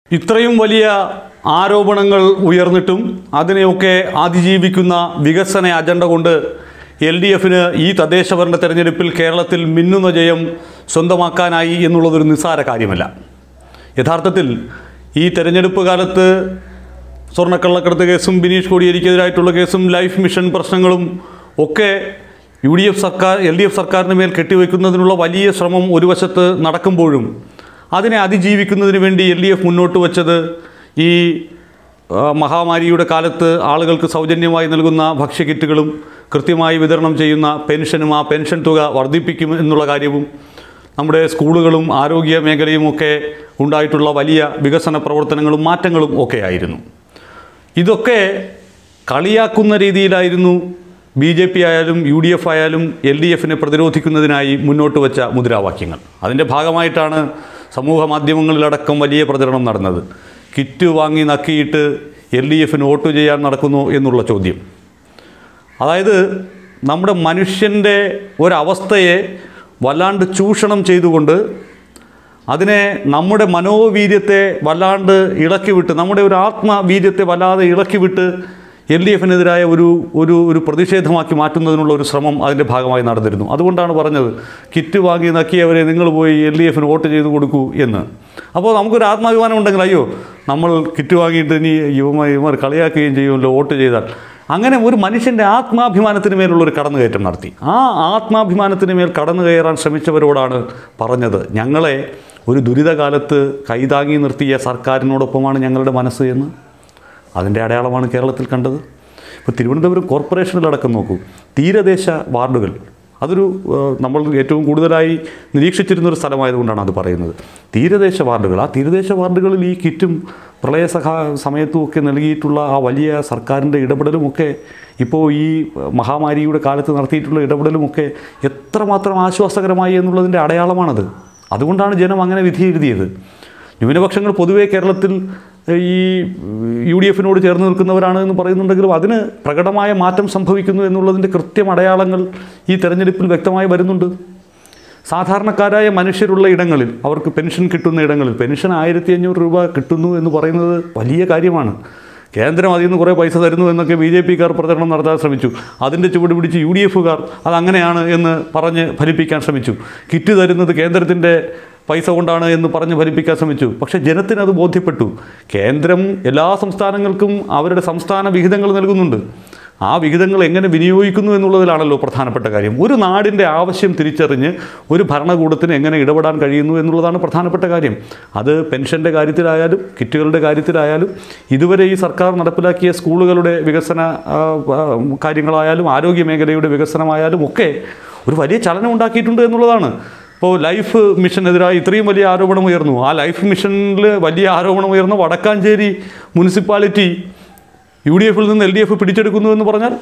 ഇത്രയും വലിയ ആരോപണങ്ങൾ ഉയർന്നിട്ടും അതിനെയൊക്കെ അതിജീവിക്കുന്ന വികസന അജണ്ട കൊണ്ട് എൽ ഡി എഫിന് ഈ തദ്ദേശ ഭരണ തെരഞ്ഞെടുപ്പിൽ കേരളത്തിൽ മിന്നുന്ന ജയം സ്വന്തമാക്കാനായി എന്നുള്ളതൊരു നിസ്സാര കാര്യമല്ല യഥാർത്ഥത്തിൽ ഈ തെരഞ്ഞെടുപ്പ് കാലത്ത് സ്വർണ്ണക്കള്ളക്കടത്ത് കേസും ബിനീഷ് കോടിയേരിക്കെതിരായിട്ടുള്ള കേസും ലൈഫ് മിഷൻ പ്രശ്നങ്ങളും ഒക്കെ യു ഡി എഫ് സർക്കാർ എൽ ഡി എഫ് സർക്കാരിന് മേൽ കെട്ടിവെക്കുന്നതിനുള്ള വലിയ ശ്രമം ഒരു വശത്ത് നടക്കുമ്പോഴും അതിനെ അതിജീവിക്കുന്നതിന് വേണ്ടി എൽ ഡി എഫ് മുന്നോട്ട് വച്ചത് ഈ ആ, മഹാമാരിയുടെ കാലത്ത് ആളുകൾക്ക് സൗജന്യമായി നൽകുന്ന ഭക്ഷ്യക്കിറ്റുകളും കൃത്യമായി വിതരണം ചെയ്യുന്ന പെൻഷനും ആ പെൻഷൻ തുക വർദ്ധിപ്പിക്കും എന്നുള്ള കാര്യവും നമ്മുടെ സ്കൂളുകളും ആരോഗ്യ മേഖലയും ഒക്കെ ഉണ്ടായിട്ടുള്ള വലിയ വികസന പ്രവർത്തനങ്ങളും മാറ്റങ്ങളും ഒക്കെ ആയിരുന്നു ഇതൊക്കെ കളിയാക്കുന്ന രീതിയിലായിരുന്നു ബി ജെ പി ആയാലും യു ഡി എഫ് ആയാലും എൽ ഡി എഫിനെ പ്രതിരോധിക്കുന്നതിനായി മുന്നോട്ട് വച്ച മുദ്രാവാക്യങ്ങൾ അതിൻ്റെ ഭാഗമായിട്ടാണ് സമൂഹ മാധ്യമങ്ങളിലടക്കം വലിയ പ്രചരണം നടന്നത് കിറ്റ് വാങ്ങി നക്കിയിട്ട് എൽ ഡി എഫിന് വോട്ട് ചെയ്യാൻ നടക്കുന്നു എന്നുള്ള ചോദ്യം അതായത് നമ്മുടെ മനുഷ്യൻ്റെ ഒരവസ്ഥയെ വല്ലാണ്ട് ചൂഷണം ചെയ്തുകൊണ്ട് അതിനെ നമ്മുടെ മനോവീര്യത്തെ വല്ലാണ്ട് ഇളക്കിവിട്ട് നമ്മുടെ ഒരു ആത്മവീര്യത്തെ വല്ലാതെ ഇളക്കിവിട്ട് എൽ ഡി എഫിനെതിരായ ഒരു ഒരു ഒരു പ്രതിഷേധമാക്കി മാറ്റുന്നതിനുള്ള ഒരു ശ്രമം അതിൻ്റെ ഭാഗമായി നടന്നിരുന്നു അതുകൊണ്ടാണ് പറഞ്ഞത് കിറ്റ് വാങ്ങി നക്കിയവരെ നിങ്ങൾ പോയി എൽ ഡി എഫിന് വോട്ട് ചെയ്ത് കൊടുക്കൂ എന്ന് അപ്പോൾ നമുക്കൊരു ആത്മാഭിമാനം ഉണ്ടെങ്കിൽ അയ്യോ നമ്മൾ കിറ്റ് വാങ്ങിയിട്ട് ഇനി യുവമാർ ഇവർ കളിയാക്കുകയും ചെയ്യുമല്ലോ വോട്ട് ചെയ്താൽ അങ്ങനെ ഒരു മനുഷ്യൻ്റെ ആത്മാഭിമാനത്തിന് മേലുള്ളൊരു കടന്നുകയറ്റം നടത്തി ആ ആത്മാഭിമാനത്തിന് മേൽ കടന്നു കയറാൻ ശ്രമിച്ചവരോടാണ് പറഞ്ഞത് ഞങ്ങളെ ഒരു ദുരിതകാലത്ത് കൈതാങ്ങി നിർത്തിയ സർക്കാരിനോടൊപ്പമാണ് ഞങ്ങളുടെ മനസ്സ് എന്ന് അതിൻ്റെ അടയാളമാണ് കേരളത്തിൽ കണ്ടത് ഇപ്പോൾ തിരുവനന്തപുരം കോർപ്പറേഷനിലടക്കം നോക്കൂ തീരദേശ വാർഡുകൾ അതൊരു ഏഹ്, നമ്മൾ ഏറ്റവും കൂടുതലായി നിരീക്ഷിച്ചിരുന്നൊരു സ്ഥലമായതുകൊണ്ടാണ് അത് പറയുന്നത് തീരദേശ വാർഡുകൾ ആ തീരദേശ വാർഡുകളിൽ ഈ കിറ്റും പ്രളയ സഹാ സമയത്തും ഒക്കെ നൽകിയിട്ടുള്ള ആ വലിയ സർക്കാരിൻ്റെ ഇടപെടലുമൊക്കെ ഇപ്പോൾ ഈ മഹാമാരിയുടെ കാലത്ത് നടത്തിയിട്ടുള്ള ഇടപെടലുമൊക്കെ എത്രമാത്രം ആശ്വാസകരമായി എന്നുള്ളതിൻ്റെ അടയാളമാണത് അതുകൊണ്ടാണ് ജനം അങ്ങനെ വിധി എഴുതിയത് ന്യൂനപക്ഷങ്ങൾ പൊതുവേ കേരളത്തിൽ ഈ യു ഡി എഫിനോട് ചേർന്ന് നിൽക്കുന്നവരാണ് എന്ന് പറയുന്നുണ്ടെങ്കിലും അതിന് പ്രകടമായ മാറ്റം സംഭവിക്കുന്നു എന്നുള്ളതിൻ്റെ കൃത്യം അടയാളങ്ങൾ ഈ തെരഞ്ഞെടുപ്പിൽ വ്യക്തമായി വരുന്നുണ്ട് സാധാരണക്കാരായ മനുഷ്യരുള്ള ഇടങ്ങളിൽ അവർക്ക് പെൻഷൻ കിട്ടുന്ന ഇടങ്ങളിൽ പെൻഷൻ ആയിരത്തി അഞ്ഞൂറ് രൂപ കിട്ടുന്നു എന്ന് പറയുന്നത് വലിയ കാര്യമാണ് കേന്ദ്രം അതിൽ നിന്ന് കുറേ പൈസ തരുന്നു എന്നൊക്കെ ബി ജെ പിക്കാർ പ്രചരണം നടത്താൻ ശ്രമിച്ചു അതിൻ്റെ ചുവട് പിടിച്ച് യു ഡി എഫുകാർ അതങ്ങനെയാണ് എന്ന് പറഞ്ഞ് ഫലിപ്പിക്കാൻ ശ്രമിച്ചു കിറ്റ് തരുന്നത് കേന്ദ്രത്തിൻ്റെ പൈസ കൊണ്ടാണ് എന്ന് പറഞ്ഞ് ഫലിപ്പിക്കാൻ ശ്രമിച്ചു പക്ഷേ ജനത്തിന് അത് ബോധ്യപ്പെട്ടു കേന്ദ്രം എല്ലാ സംസ്ഥാനങ്ങൾക്കും അവരുടെ സംസ്ഥാന വിഹിതങ്ങൾ നൽകുന്നുണ്ട് ആ വിഹിതങ്ങൾ എങ്ങനെ വിനിയോഗിക്കുന്നു എന്നുള്ളതിലാണല്ലോ പ്രധാനപ്പെട്ട കാര്യം ഒരു നാടിൻ്റെ ആവശ്യം തിരിച്ചറിഞ്ഞ് ഒരു ഭരണകൂടത്തിന് എങ്ങനെ ഇടപെടാൻ കഴിയുന്നു എന്നുള്ളതാണ് പ്രധാനപ്പെട്ട കാര്യം അത് പെൻഷൻ്റെ കാര്യത്തിലായാലും കിറ്റുകളുടെ കാര്യത്തിലായാലും ഇതുവരെ ഈ സർക്കാർ നടപ്പിലാക്കിയ സ്കൂളുകളുടെ വികസന ആ, ആ, കാര്യങ്ങളായാലും ആരോഗ്യ മേഖലയുടെ വികസനമായാലും ഒക്കെ ഒരു വലിയ ചലനം ഉണ്ടാക്കിയിട്ടുണ്ട് എന്നുള്ളതാണ് ഇപ്പോൾ ലൈഫ് മിഷനെതിരായി ഇത്രയും വലിയ ആരോപണം ഉയർന്നു ആ ലൈഫ് മിഷനിൽ വലിയ ആരോപണം ഉയർന്ന വടക്കാഞ്ചേരി മുനിസിപ്പാലിറ്റി യു ഡി എഫിൽ നിന്ന് എൽ ഡി എഫ് പിടിച്ചെടുക്കുന്നു എന്ന് പറഞ്ഞാൽ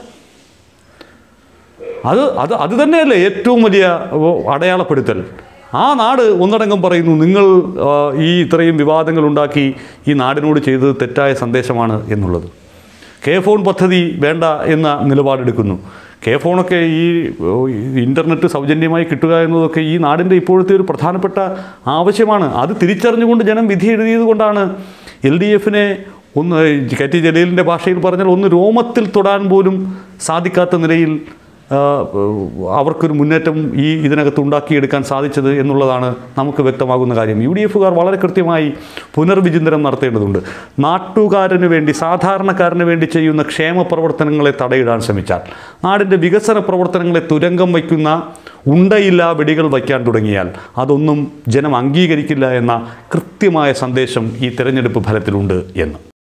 അത് അത് അത് തന്നെയല്ലേ ഏറ്റവും വലിയ ഓ, അടയാളപ്പെടുത്തൽ ആ നാട് ഒന്നടങ്കം പറയുന്നു നിങ്ങൾ ആ, ഈ ഇത്രയും വിവാദങ്ങൾ ഉണ്ടാക്കി ഈ നാടിനോട് ചെയ്തത് തെറ്റായ സന്ദേശമാണ് എന്നുള്ളത് കെ ഫോൺ പദ്ധതി വേണ്ട എന്ന നിലപാടെടുക്കുന്നു കെ ഫോണൊക്കെ ഈ ഓ, ഈ ഇൻ്റർനെറ്റ് സൗജന്യമായി കിട്ടുക എന്നതൊക്കെ ഈ നാടിൻ്റെ ഇപ്പോഴത്തെ ഒരു പ്രധാനപ്പെട്ട ആവശ്യമാണ് അത് തിരിച്ചറിഞ്ഞുകൊണ്ട് ജനം വിധി എഴുതിയത് കൊണ്ടാണ് എൽ ഡി എഫിനെ ഒന്ന് കെ ടി ജലീലിൻ്റെ ഭാഷയിൽ പറഞ്ഞാൽ ഒന്ന് രോമത്തിൽ തൊടാൻ പോലും സാധിക്കാത്ത നിലയിൽ ആ, അവർക്കൊരു മുന്നേറ്റം ഈ ഇതിനകത്ത് ഉണ്ടാക്കിയെടുക്കാൻ സാധിച്ചത് എന്നുള്ളതാണ് നമുക്ക് വ്യക്തമാകുന്ന കാര്യം യു ഡി എഫുകാർ വളരെ കൃത്യമായി പുനർവിചിന്തനം നടത്തേണ്ടതുണ്ട് നാട്ടുകാരന് വേണ്ടി സാധാരണക്കാരന് വേണ്ടി ചെയ്യുന്ന ക്ഷേമ പ്രവർത്തനങ്ങളെ തടയിടാൻ ശ്രമിച്ചാൽ നാടിൻ്റെ വികസന പ്രവർത്തനങ്ങളെ തുരങ്കം വയ്ക്കുന്ന ഉണ്ടയില്ല വെടികൾ വയ്ക്കാൻ തുടങ്ങിയാൽ അതൊന്നും ജനം അംഗീകരിക്കില്ല എന്ന കൃത്യമായ സന്ദേശം ഈ തെരഞ്ഞെടുപ്പ് ഫലത്തിലുണ്ട് എന്ന്